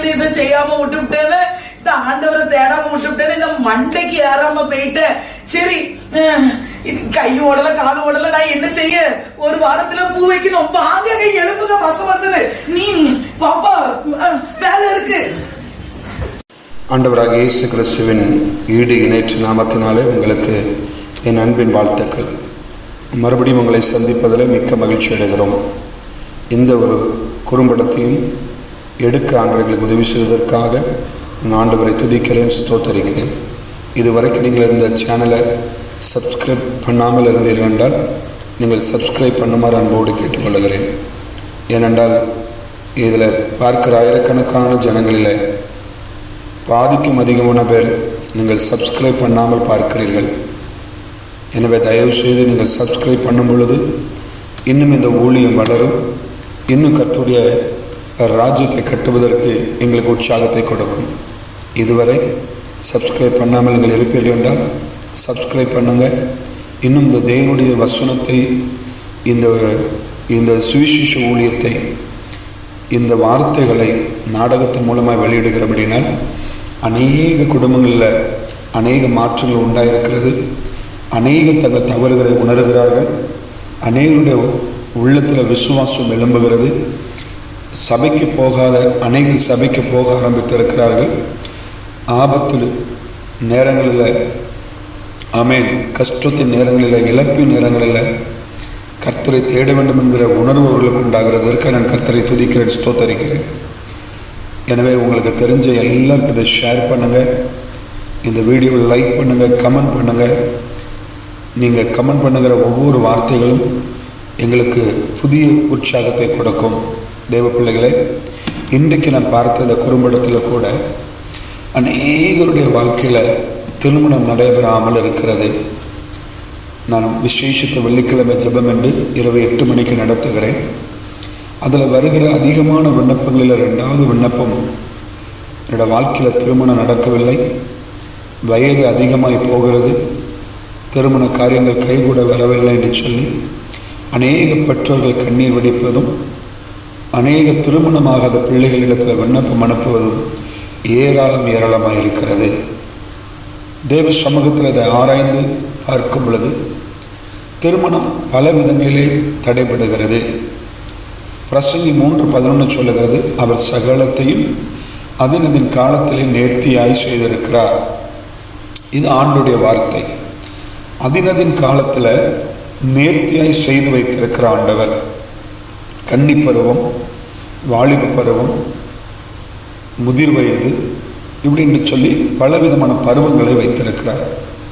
வேண்டியதை செய்யாம விட்டுவிட்டேன்னு இந்த ஆண்டவரை தேடாம விட்டுவிட்டேன்னு இந்த மண்டைக்கு ஏறாம போயிட்டேன் சரி அஹ், இது கை ஓடல கால் ஓடல நான் என்ன செய்ய ஒரு வாரத்துல பூ வைக்கணும் வாங்க எழுப்புக பச வந்தது நீ பாப்பா அஹ், வேலை இருக்கு ஆண்டவராக இயேசு கிறிஸ்துவின் ஈடு இணைற்று நாமத்தினாலே உங்களுக்கு என் அன்பின் வாழ்த்துக்கள் மறுபடியும் உங்களை சந்திப்பதில் மிக்க மகிழ்ச்சி அடைகிறோம் இந்த ஒரு குறும்படத்தையும் எடுக்க ஆண்டவர்களுக்கு உதவி செய்வதற்காக நான் ஆண்டவரை துதிக்கிறேன் ஸ்தோத்தரிக்கிறேன் இதுவரைக்கும் நீங்கள் இந்த சேனலை சப்ஸ்கிரைப் பண்ணாமல் இருந்தீர்கள் என்றால் நீங்கள் சப்ஸ்கிரைப் பண்ணுமாறு அன்போடு கேட்டுக்கொள்கிறேன் ஏனென்றால் இதில் பார்க்கிற ஆயிரக்கணக்கான ஜனங்களில் பாதிக்கும் அதிகமான பேர் நீங்கள் சப்ஸ்கிரைப் பண்ணாமல் பார்க்கிறீர்கள் எனவே தயவு செய்து நீங்கள் சப்ஸ்கிரைப் பண்ணும் பொழுது இன்னும் இந்த ஊழியம் வளரும் இன்னும் கர்த்தருடைய ராஜ்யத்தை கட்டுவதற்கு எங்களுக்கு உற்சாகத்தை கொடுக்கும் இதுவரை சப்ஸ்கிரைப் பண்ணாமல் நீங்கள் இருப்பீர்கள் என்றால் சப்ஸ்கிரைப் பண்ணுங்க இன்னும் இந்த தேவனுடைய வசனத்தை இந்த இந்த சுவிசேஷ ஊழியத்தை இந்த வார்த்தைகளை நாடகத்தின் மூலமாக வெளியிடுகிறபடினால் அநேக குடும்பங்களில் அநேக மாற்றங்கள் உண்டாயிருக்கிறது அநேக தங்கள் தவறுகளை உணர்கிறார்கள் அநேகருடைய உள்ளத்தில் விசுவாசம் எழும்புகிறது சபைக்கு போகாத அநேகர் சபைக்கு போக ஆரம்பித்திருக்கிறார்கள் ஆபத்தில் நேரங்களில் ஆமேன் கஷ்டத்தின் நேரங்களில் இழப்பின் நேரங்களில் கர்த்தரை தேட வேண்டும் என்கிற உணர்வு அவர்களுக்கு உண்டாகிறதற்கு நான் கர்த்தரை துதிக்கிறேன் ஸ்தோத்தரிக்கிறேன் எனவே உங்களுக்கு தெரிஞ்ச எல்லாருக்கும் இதை ஷேர் பண்ணுங்க இந்த வீடியோவை லைக் பண்ணுங்க கமெண்ட் பண்ணுங்க நீங்க கமெண்ட் பண்ணுகிற ஒவ்வொரு வார்த்தைகளும் எங்களுக்கு புதிய உற்சாகத்தை கொடுக்கும் தேவ பிள்ளைகளே இன்றைக்கு நான் பார்த்த இந்த குறும்படத்தில் கூட அநேகருடைய வாழ்க்கையில திருமணம் நடைபெறாமல் இருக்கிறது நான் விசேஷித்த வெள்ளிக்கிழமை ஜெபம் என்று இரவு எட்டு மணிக்கு நடத்துகிறேன் அதில் வருகிற அதிகமான விண்ணப்பங்களில் ரெண்டாவது விண்ணப்பம் என்னோட வாழ்க்கையில் திருமணம் நடக்கவில்லை வயது அதிகமாய் போகிறது திருமண காரியங்கள் கைகூட வரவில்லை என்று சொல்லி அநேக பெற்றோர்கள் கண்ணீர் வெடிப்பதும் அநேக திருமணமாகாத பிள்ளைகளிடத்தில் விண்ணப்பம் அனுப்புவதும் ஏராளம் ஏராளமாக இருக்கிறது தேவ சமூகத்தில் இதை ஆராய்ந்து பார்க்கும் பொழுது திருமணம் பல விதங்களிலே தடைபடுகிறது பிரசங்கி மூன்று பதினொன்று சொல்லுகிறது அவர் சகலத்தையும் அதன் அதன் காலத்திலே நேர்த்தியாய் செய்திருக்கிறார் இது ஆண்டுடைய வார்த்தை அதினதின் காலத்தில் நேர்த்தியாய் செய்து வைத்திருக்கிற ஆண்டவர் கன்னி பருவம் வாலிப பருவம் முதிர் வயது இப்படின்னு சொல்லி பலவிதமான பருவங்களை வைத்திருக்கிறார்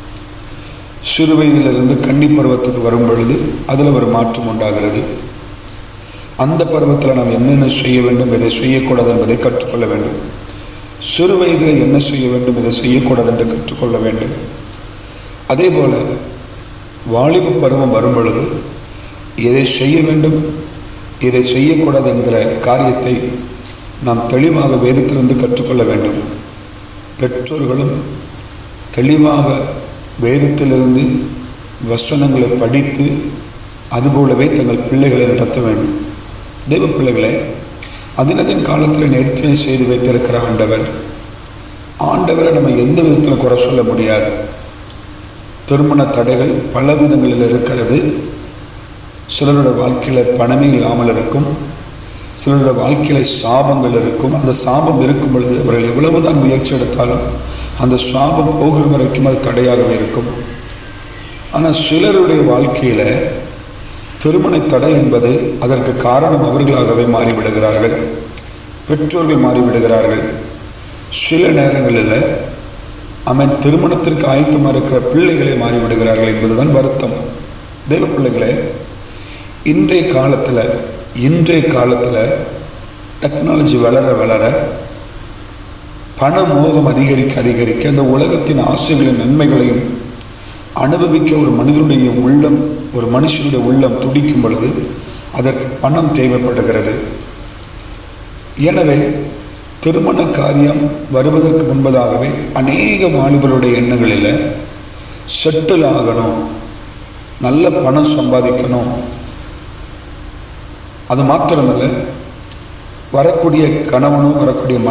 சிறு வயதிலிருந்து கன்னி பருவத்துக்கு வரும் பொழுது அதில் ஒரு மாற்றம் உண்டாகிறது அந்த பருவத்தில் நாம் என்னென்ன செய்ய வேண்டும் எதை செய்யக்கூடாது என்பதை கற்றுக்கொள்ள வேண்டும் சிறு வயதில் என்ன செய்ய வேண்டும் எதை செய்யக்கூடாது என்று கற்றுக்கொள்ள வேண்டும் அதே போல வாலிப பருவம் வரும் பொழுது எதை செய்ய வேண்டும் எதை செய்யக்கூடாது என்கிற காரியத்தை நாம் தெளிவாக வேதத்திலிருந்து கற்றுக்கொள்ள வேண்டும் பெற்றோர்களும் தெளிவாக வேதத்திலிருந்து வசனங்களை படித்து அதுபோலவே தங்கள் பிள்ளைகளை நடத்த வேண்டும் தெய்வ பிள்ளைகளே அதினதின் காலத்தில் நேர்த்தியை செய்து வைத்திருக்கிற ஆண்டவர் ஆண்டவரை நம்ம எந்த விதத்தில் குறை சொல்ல முடியாது திருமண தடைகள் பல விதங்களில் இருக்கிறது சிலரோட வாழ்க்கையில பணமே இல்லாமல் இருக்கும் சிலரோட வாழ்க்கையில சாபங்கள் இருக்கும் அந்த சாபம் இருக்கும் பொழுது அவர்கள் எவ்வளவுதான் முயற்சி எடுத்தாலும் அந்த சாபம் போகிற வரைக்கும் அது தடையாகவே இருக்கும் ஆனால் சிலருடைய வாழ்க்கையில திருமண தடை என்பது அதற்கு காரணம் அவர்களாகவே மாறிவிடுகிறார்கள் பெற்றோர்கள் மாறிவிடுகிறார்கள் சில நேரங்களில் அவன் திருமணத்திற்கு ஆயத்தமாக இருக்கிற பிள்ளைகளை மாறிவிடுகிறார்கள் என்பதுதான் வருத்தம் தெய்வ பிள்ளைகளே இன்றைய காலத்தில் இன்றைய காலத்தில் டெக்னாலஜி வளர வளர பண மோகம் அதிகரிக்க அதிகரிக்க அந்த உலகத்தின் ஆசைகளின் நன்மைகளையும் அனுபவிக்க ஒரு மனிதனுடைய உள்ளம் ஒரு மனுஷனுடைய உள்ளம் துடிக்கும் பொழுது அதற்கு பணம் தேவைப்படுகிறது எனவே திருமண காரியம் வருவதற்கு முன்பதாகவே அநேக வாலிபருடைய எண்ணங்களில் செட்டில் ஆகணும் நல்ல பணம் சம்பாதிக்கணும் அது மாத்திரமல்ல வரக்கூடிய கணவனும் வரக்கூடிய